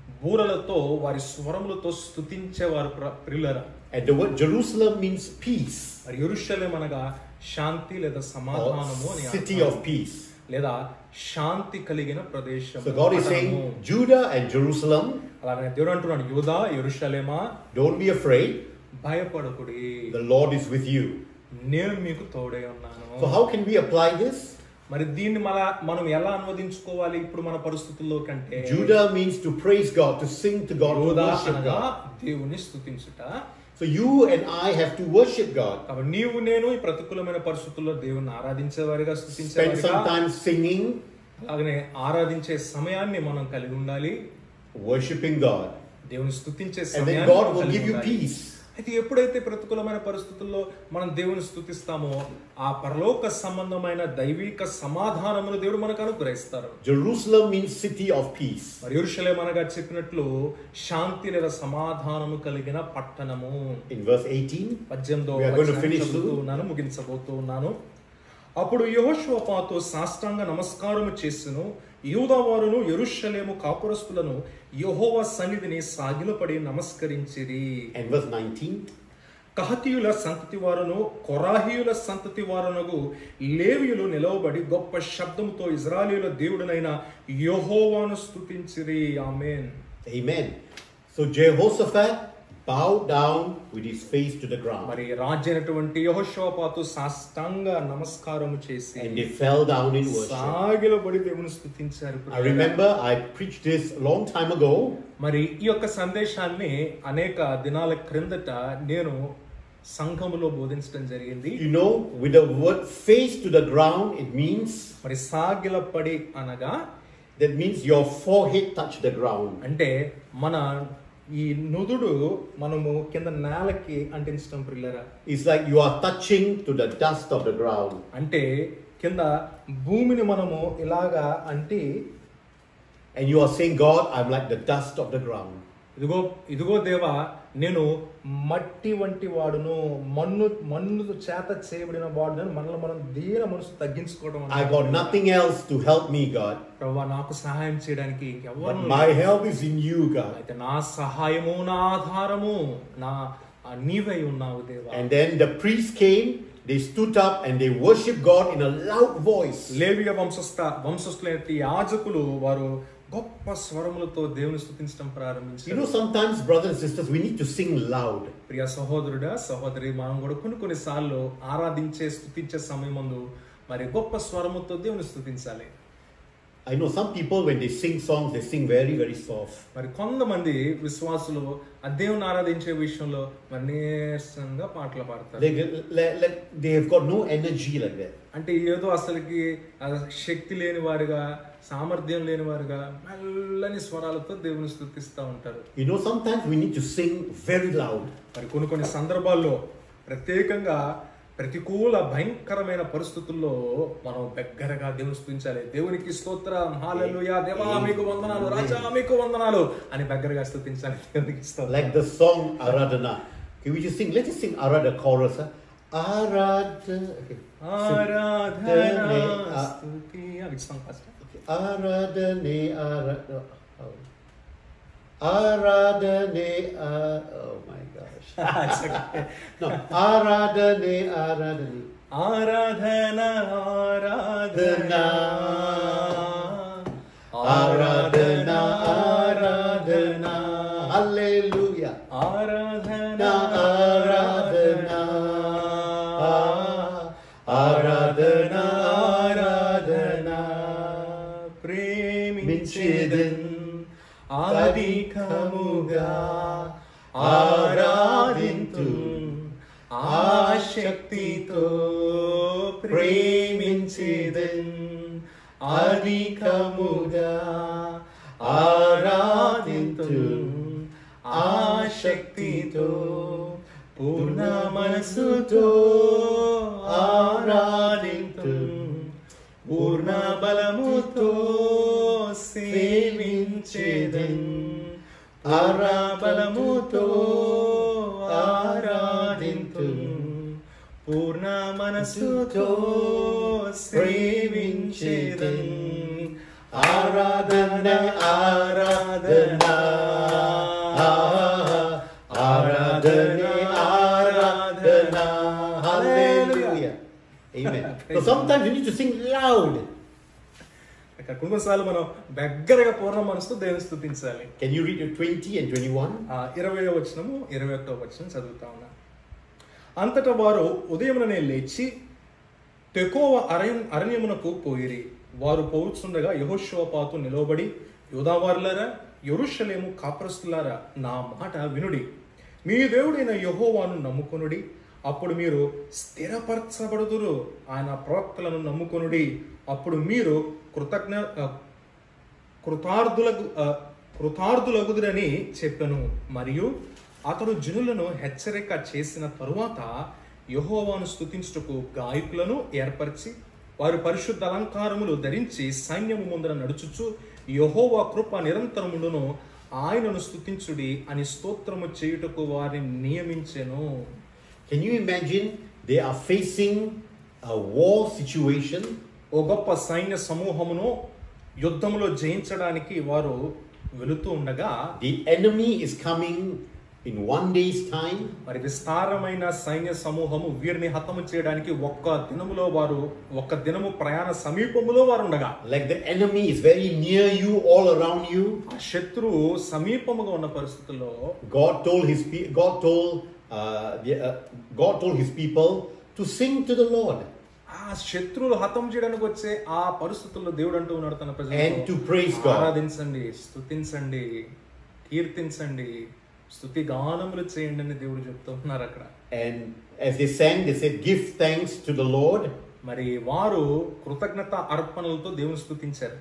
బూరలతో వారి స్వరములతో స్థుతించేవారు ప్ర- ప్రియులరా And the word Jerusalem means peace మరి ఎరుషలేం అనగా శాంతి లేదా సమాధానము or అని city అర్థం. of peace. లేదా శాంతి కలిగిన ప్రదేశం So God is saying, Judah and Jerusalem, అలాగే దేవుడు అంటున్నాడు యూదా ఎరుషలేమా don't be afraid, భయపడకుడి the Lord is with you. నేను మీకు తోడై ఉన్నాను So how can we apply this? మరి దీన్ని మన మనం ఎలా అనువదించుకోవాలి ఇప్పుడు మన పరిస్థితుల్లో కంటే Judah means to praise God, to sing to God, to యోధా worship అనగా God. దేవుని స్తుతించుట So you and I have to worship God. కాబట్టి నీవు నేను ఈ ప్రతికూలమైన పరిస్థితుల్లో దేవుని ఆరాధించేవారిగా Spend some స్థుతించేవారిగా time singing, అలాగనే ఆరాధించే సమయాన్ని మనం కలిగి ఉండాలి worshiping God. దేవుని స్తుతించే And then సమయాన్ని God మనం will కలిగి give you ఉండాలి. peace. అయితే ఎప్పుడైతే ప్రతికూలమైన పరిస్థితుల్లో మనం దేవుని స్తుతిస్తామో ఆ పరలోక సంబంధమైన దైవిక సమాధానమును దేవుడు మనకు అనుగ్రహిస్తారు Jerusalem means city of peace. మరి యెరూషలేం అనగా చెప్పినట్లు శాంతి లేదా సమాధానము కలిగిన పట్టణము In verse 18, పద్దెనిమిదో We are going to వచనాన్ని finish చదువుతూ soon. ఉన్నాను ముగించబోతూ ఉన్నాను అప్పుడు యెహోషువపాతు సాష్టాంగ నమస్కారము చేసెను యూదావారును యెరూషలేము కాపురస్తులను యెహోవా సన్నిధిని సాగిలపడి నమస్కరించిరి and verse 19, కహతీయుల సంతతి వారును కొరాహీయుల సంతతి వారునగు లేవియులు నిలవబడి గొప్ప శబ్దముతో ఇజ్రాయేలుల దేవుడనైన యెహోవాను స్తుతించిరి ఆమేన్ Amen. So Jehoshaphat bowed down with his face to the ground మరి రాజైనటువంటి యెహోషువపాతు సాష్టాంగ నమస్కారము చేసి and they fell down in worship. సాగిలబడి దేవుని స్తుతించారు I remember I preached this a long time ago. మరి ఈ యొక్క సందేశాన్ని అనేక దినాల క్రిందట నేను సంఘములో బోధించడం జరిగింది You know, with the word face to the ground, it means మరి సాగిలపడి అనగా that means your forehead touched the ground. అంటే మన ఈ నుదుడు మనము కింద నేలకి అంటించడం ప్రిల్లరా It's like you are touching to the dust of the ground. అంటే కింద భూమిని మనము ఇలాగా అంటి And you are saying, God, I'm like the dust of the ground. ఇదిగో ఇదిగో దేవా నేను మట్టి వంటి వాడును మన్ను మన్ను చేత చేయబడిన వాడును మనల్ని మనం దీన మనసు తగ్గించుకోవడం I got nothing else to help me, God. ప్రభా నాకు సహాయం చేయడానికి But ఎవరు my help is in you, God. అయితే నా సహాయము నా ఆధారము నా ఆ నీవై ఉన్నావు దేవా And then the priests came, they stood up and they worshiped God in a loud voice. లేవియ వంశస్థ వంశస్థులైన యాజకులు వారు గొప్ప స్వరములతో దేవుని స్తుతించడం You ప్రారంభించారు know, sometimes, brothers and sisters, we need to sing loud. ప్రియ సహోదరుడా సహోదరి మనం కూడా కొన్ని కొన్ని సార్లు ఆరాధించే స్తుతించే సమయం ముందు మరి గొప్ప స్వరముతో దేవుని స్తుతించాలి I know some people when they sing songs, they sing very, very soft. మరి కొంతమంది విశ్వాసులు ఆ దేవుని ఆరాధించే విషయంలో మరి నీరసంగా పాటలు పాడతారు Like, like, like they have got no energy like that. అంటే ఏదో అసలుకి ఆ శక్తి లేని వారుగా సామర్థ్యం లేని వారుగా మెల్లని స్వరాలతో దేవుని స్థుతిస్తూ ఉంటారు You know, sometimes we need to sing very loud. మరి కొన్ని కొన్ని సందర్భాల్లో ప్రత్యేకంగా ప్రతికూల భయంకరమైన పరిస్థితుల్లో మనం దగ్గరగా దేవుని స్థుతించాలి దేవునికి స్తోత్రం హాలెలూయా దేవా మీకు వందనాలు రాజా మీకు వందనాలు అని దగ్గరగా స్థుతించాలి దేవునికి స్తోత్రం Like the song Aradhana. Can we just sing? Let's just sing Aradha chorus. Huh? Aradhana. Okay. ఆరాధన ఆ- స్తుతి అది song first Okay. Aradhane, Aradhane. Oh. Aradhane, Ar- oh my gosh. No, Aradhane, Aradhane. ఆరాధన ఆరాధన ఆరాధన ఆరాధన హల్లెలూయా ఆరాధన ఆరాధన ఆరాధన ఆరాధన ప్రేమించేదన్ అధికముగా ఆరాధింతు ఆశక్తితో ప్రేమించేదన్ అధికముగా ఆరాధింతు ఆశక్తితో పూర్ణ మనసుతో ఆరాధింతు పూర్ణ బలముతో సేవించేదన్ పూర్ణ బలముతో ఆరాధింతు పూర్ణ మనసుతో సేవించేదన్ ఆరాధన ఆరాధన ఆరాధన ఆరాధన హల్లెలూయా Amen. So sometimes you need to sing loud. ఇక్కడ కొన్నిసార్లు మనం దగ్గరగా పూర్ణ మనసుతో దేవుని స్థుతించాలి Can you read your 20 and 21? ఆ ఇరవై వచనము ఇరవై ఒకటో వచనం చదువుతా ఉన్నా అంతటా వారు ఉదయముననే లేచి తెకోవ అరణ్యం అరణ్యమునకు పోయిరి వారు పోవుచుండగా యహోశివపాతు నిలవబడి యోదావారులారా యెరూషలేము కాపురస్తులారా నా మాట వినుడి మీ దేవుడైన యహోవాను నమ్ముకొనుడి అప్పుడు మీరు స్థిరపరచబడుదురు ఆయన ప్రవక్తలను నమ్ముకొనుడి అప్పుడు మీరు కృతజ్ఞ ఆ, కృతార్థులకు ఆ, కృతార్థులగుదురని చెప్పెను మరియు అతడు జనులను హెచ్చరిక చేసిన తరువాత యహోవాను స్తుతించుటకు గాయకులను ఏర్పరిచి వారు పరిశుద్ధ అలంకారములు ధరించి సైన్యము ముందర నడుచుచు యహోవా కృప నిరంతరముండును ఆయనను స్తుతించుడి అని స్తోత్రము చేయుటకు వారిని నియమించెను Can you imagine they are facing a war situation ఓ గొప్ప సైన్య సమూహమును యుద్ధములో జయించడానికి వారు వెళుతూ ఉండగా The enemy is coming in one day's time. మరి విస్తారమైన సైన్య సమూహము వీరిని హతము చేయడానికి ఒక్క దినములో వారు ఒక్క దినము ప్రయాణ సమీపములో వారు ఉండగా Like the enemy is very near you, all around you. ఆ శత్రువు సమీపముగా ఉన్న పరిస్థితుల్లో God told his pe- God told uh, the, uh, God told his people to sing to the Lord ఆ శత్రువులు హతం చేయడానికి వచ్చే ఆ పరిస్థితుల్లో దేవుడు అంటూ ఉన్నాడు తన and to ప్రజలు praise God. ఆరాధించండి స్తుతించండి కీర్తించండి స్తుతి గానములు చేయండి అని దేవుడు చెప్తూ ఉన్నారు అక్కడ And as they sang, they said, "Give thanks to the Lord, మరి వారు కృతజ్ఞత అర్పణలతో దేవుని స్తుతించారు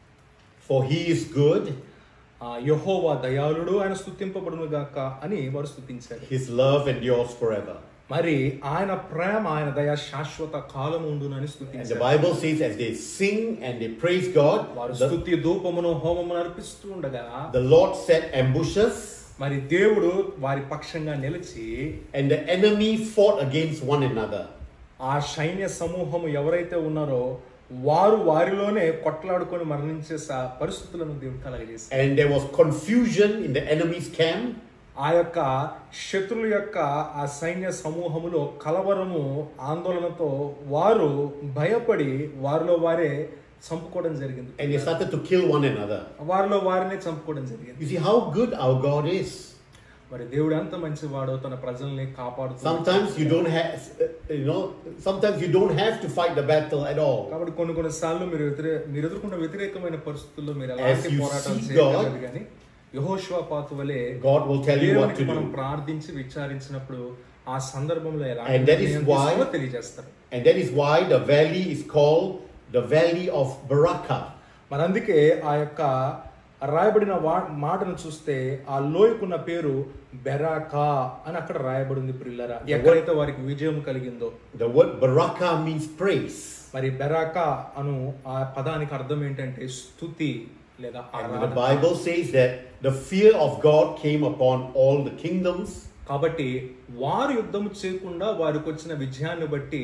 for He is good; ఆ యహోవా దయాళుడు ఆయన స్తుతింపబడును గాక అని వారు స్తుతించారు His love endures forever." మరి ఆయన ప్రేమ ఆయన దయ శాశ్వత కాలం ఉండునని And the స్తుతించారు Bible says, as they sing and they praise God, వారు the, స్తుతి ధూపమును హోమమును అర్పిస్తూ ఉండగా the Lord set ambushes, మరి దేవుడు వారి పక్షంగా నిలిచి and the enemy fought against one another. ఆ సైన్య సమూహము ఎవరైతే ఉన్నారో వారు వారిలోనే కొట్లాడుకొని మరణించే స- పరిస్థితులను దేవుడు కలగజేశారు And there was confusion in the enemy's camp, ఆ యొక్క శత్రుల యొక్క ఆ సైన్య సమూహములో కలవరము ఆందోళనతో వారు భయపడి వారిలో వారే చంపుకోవడం జరిగింది and they started to kill one another. వారిలో వారినే చంపుకోవడం జరిగింది You see how good our God is. మరి దేవుడు ఎంత మంచివాడో తన ప్రజల్ని కాపాడుతూ Sometimes you don't have, you know, sometimes you don't have to fight the battle at all. కాబట్టి కొన్ని కొన్ని సార్లు మీరు వ్యతిరే మీరు ఎదుర్కొన్న వ్యతిరేకమైన పరిస్థితుల్లో మీరు As ఎలాంటి you పోరాటం seek చేయగలరు God, కానీ యహోషువ పాతు వలె God will tell you what దేవునికి to మనం do. ప్రార్థించి విచారించినప్పుడు ఆ సందర్భంలో And ఎలాంటి that is నిర్ణయం why- తీసుకోవాలో తెలియజేస్తారు And that is why the valley is called the Valley of Barakah. మరి అందుకే ఆ యొక్క రాయబడిన వా మాటను చూస్తే ఆ లోయకున్న పేరు బెరాకా అని అక్కడ రాయబడింది ప్రిల్లరా ఎక్కడైతే వారికి విజయం కలిగిందో The word Barakah means praise. మరి బెరాకా అను ఆ పదానికి అర్థం ఏంటంటే స్థుతి లేదా And the ఆరాధన Bible says that the fear of God came upon all the kingdoms కాబట్టి వారు యుద్ధము చేయకుండా వారికి వచ్చిన విజయాన్ని బట్టి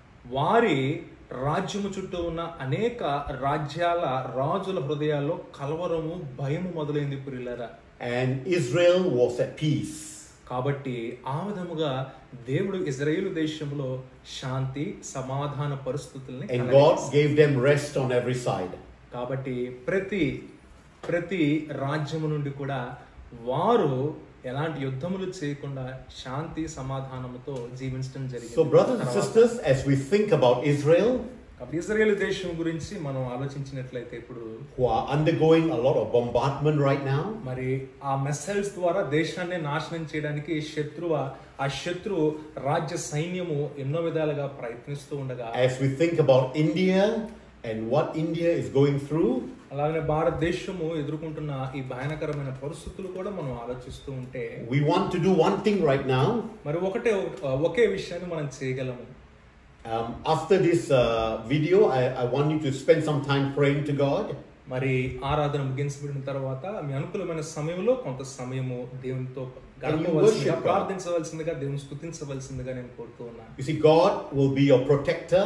వారి రాజ్యము చుట్టూ ఉన్న అనేక రాజ్యాల రాజుల హృదయాల్లో కలవరము భయము మొదలైంది పురిలరా and Israel was at peace. కాబట్టి ఆ విధముగా దేవుడు ఇజ్రాయేలు దేశంలో శాంతి సమాధాన పరిస్థితుల్ని And కలగజేశాడు. God gave them rest on every side. కాబట్టి ప్రతి ప్రతి రాజ్యము నుండి కూడా వారు ఎలాంటి యుద్ధములు చేయకుండా శాంతి సమాధానముతో జీవించడం జరిగింది So, brothers and తర్వాత- sisters, as we think about Israel, కాబట్టి ఇజ్రాయేల్ దేశం గురించి మనం ఆలోచించినట్లయితే ఇప్పుడు who are undergoing a lot of bombardment right now, మరి ఆ మెసైల్స్ ద్వారా దేశాన్ని నాశనం చేయడానికి శత్రువ ఆ శత్రు రాజ్య సైన్యము ఎన్నో విధాలుగా ప్రయత్నిస్తూ ఉండగా as we think about India and what India is going through, అలాగే భారతదేశము ఎదుర్కొంటున్న ఈ భయానకరమైన పరిస్థితులు కూడా మనం ఆలోచిస్తూ ఉంటే we want to do one thing right now. మరి ఒకటే ఒకే విషయాన్ని మనం చేయగలము Um, after this uh, video, I, I want you to spend some time praying to God. మరి ఆరాధన ముగించబడిన తర్వాత మీ అనుకూలమైన సమయంలో కొంత సమయము దేవునితో గడపవలసిందిగా worship God. ప్రార్థించవలసిందిగా దేవుని స్తుతించవలసిందిగా నేను కోరుతూ ఉన్నాను You see, God will be your protector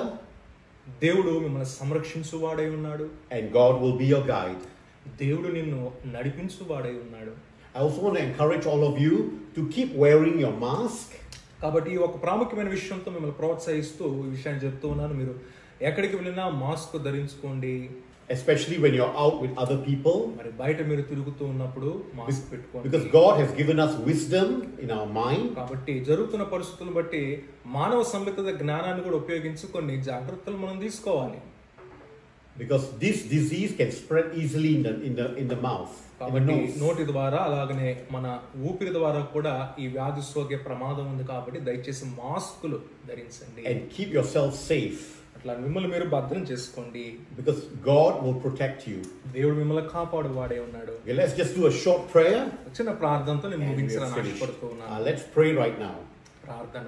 దేవుడు మిమ్మల్ని సంరక్షించువాడై ఉన్నాడు and God will be your guide. దేవుడు నిన్ను నడిపించువాడై ఉన్నాడు I also want to encourage all of you to keep wearing your mask. కాబట్టి ఈ ఒక ప్రాముఖ్యమైన విషయంతో మిమ్మల్ని ప్రోత్సహిస్తూ ఈ విషయాన్ని చెప్తూ ఉన్నాను మీరు ఎక్కడికి వెళ్ళినా మాస్క్ ధరించుకోండి especially when you're out with other people, మరి బయట మీరు తిరుగుతూ ఉన్నప్పుడు మాస్క్ పెట్టుకోండి because God has given us wisdom in our mind. కాబట్టి జరుగుతున్న పరిస్థితులను బట్టి మానవ సంబంధిత జ్ఞానాన్ని కూడా ఉపయోగించి కొన్ని జాగ్రత్తలు మనం తీసుకోవాలి Because this disease can spread easily in the in the in the mouth, in the కాబట్టి nose. నోటి ద్వారా అలాగనే మన ఊపిరి ద్వారా కూడా ఈ వ్యాధి సోకే ప్రమాదం ఉంది కాబట్టి దయచేసి మాస్కులు ధరించండి And keep yourself safe, అట్లా మిమ్మల్ని మీరు భద్రం చేసుకోండి because God will protect you. దేవుడు మిమ్మల్ని కాపాడు వాడే ఉన్నాడు Okay, let's just do a short prayer. చిన్న ప్రార్థనతో నేను And we are ముగించాలని finished. ఆశపడుతూ Uh, ఉన్నాను let's pray right now. ప్రార్థన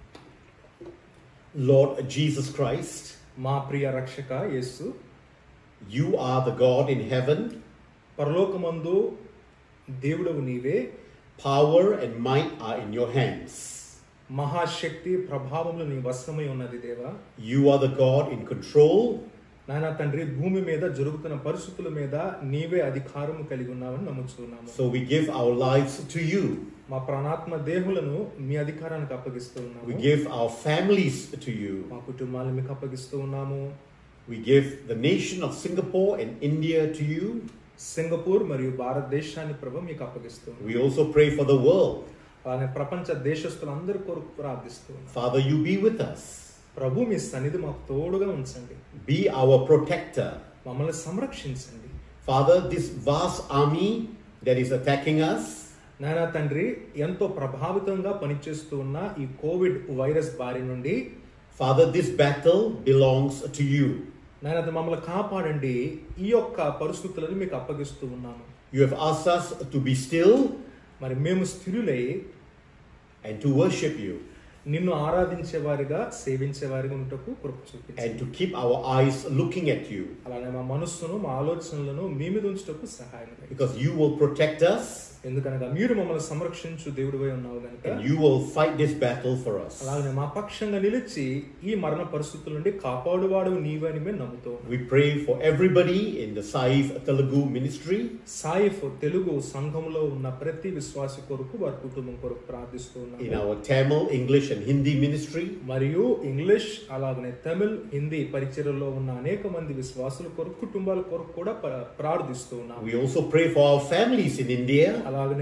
Lord Jesus Christ, మా ప్రియ రక్షక యేసు you are the God in heaven. పరలోకమందు దేవుడవు నీవే Power and might are in your hands. మహాశక్తి ప్రభావములు నీ వశమై ఉన్నది దేవా You are the God in control. నాయన తండ్రి భూమి మీద జరుగుతున్న పరిస్థితుల మీద నీవే అధికారము కలిగి ఉన్నావని నమ్ముచున్నాము So we give our lives to you. మా ప్రాణాత్మ దేహులను మీ అధికారానికి అప్పగిస్తూ We ఉన్నాము give our families to you. మా కుటుంబాలను మీకు అప్పగిస్తూ ఉన్నాము We give the nation of Singapore and India to you. Singapore మరియు భారతదేశాన్ని ప్రభు మీకు అప్పగిస్తూ ఉన్నాము. We also pray for the world. అలానే ప్రపంచ దేశస్తులందరి కొరకు ప్రార్థిస్తూ ఉన్నాము. Father, you be with us. ప్రభు మీ సన్నిధి మాకు తోడుగా ఉంచండి Be our protector. మమ్మల్ని సంరక్షించండి Father, this vast army that is attacking us, నాయన తండ్రి ఎంతో ప్రభావితంగా పనిచేస్తూ ఉన్న ఈ కోవిడ్ వైరస్ బారి నుండి Father, this battle belongs to you. నాయన తండ్రి, మమ్మల్ని కాపాడండి ఈ యొక్క పరిస్థితులను మీకు అప్పగిస్తూ ఉన్నాము You have asked us to be still మరి మేము స్థిరులై and to worship you నిన్ను ఆరాధించే వారిగా సేవించే వారిగా ఉంటకు కృప చూపించండి and to keep our eyes looking at you అలానే మా మనస్సును మా ఆలోచనలను మీ మీద ఉంచుటకు సహాయం చేయండి. because you will protect us ఎందుకనగా మీరు మమ్మల్ని సంరక్షించు దేవుడివై ఉన్నావు కనుక and you will fight this battle for us. అలాగే మా పక్షంగా నిలిచి ఈ మరణ పరిస్థితుల నుండి కాపాడువాడు నీవని మేము నమ్ముతూ ఉన్నాం. We pray for everybody in the Saif Telugu ministry. Saif Telugu సంఘంలో ఉన్న ప్రతి విశ్వాసి కొరకు వారి కుటుంబం కొరకు ప్రార్థిస్తూ in ఉన్నాము our Tamil, English, and Hindi ministry. మరియు ఇంగ్లీష్ అలాగనే తమిళ్ హిందీ పరిచయలో ఉన్న అనేక మంది విశ్వాసుల కొరకు కుటుంబాల కొరకు కూడా ప్ర- ప్రార్థిస్తూ ఉన్నాము We also pray for our families in India. అలాగనే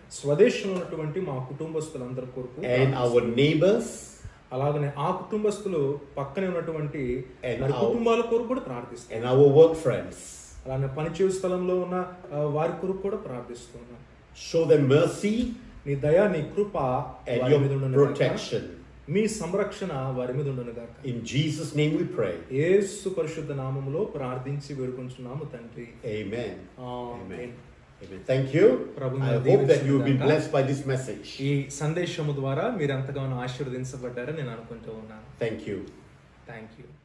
స్వదేశంలో ఉన్నటువంటి మా కుటుంబస్తులందరి కొరకు and our neighbors అలాగనే ఆ కుటుంబస్తులు పక్కనే ఉన్నటువంటి And మరి our- కుటుంబాల కొరకు కూడా ప్రార్థిస్తాం and our work friends. అలానే పనిచేయు స్థలంలో ఉన్న ఆ, వారి కొరకు కూడా ప్రార్థిస్తున్నాం Show them mercy నీ దయ నీ కృప and వారి మీద your ఉండును గాక. protection. మీ సంరక్షణ వారి మీద ఉండును గాక In Jesus' name we pray. యేసు పరిశుద్ధ నామములో ప్రార్థించి వేడుకుంటున్నాము తండ్రి Amen. Amen. Amen. Thank you. Prabhu I మిమ్మల్ని hope that you've been దీవించును గాక. blessed by this message. ఈ సందేశము ద్వారా మీరు ఎంతగానో ఆశీర్వదించబడ్డారని నేను అనుకుంటూ ఉన్నాను Thank you. Thank you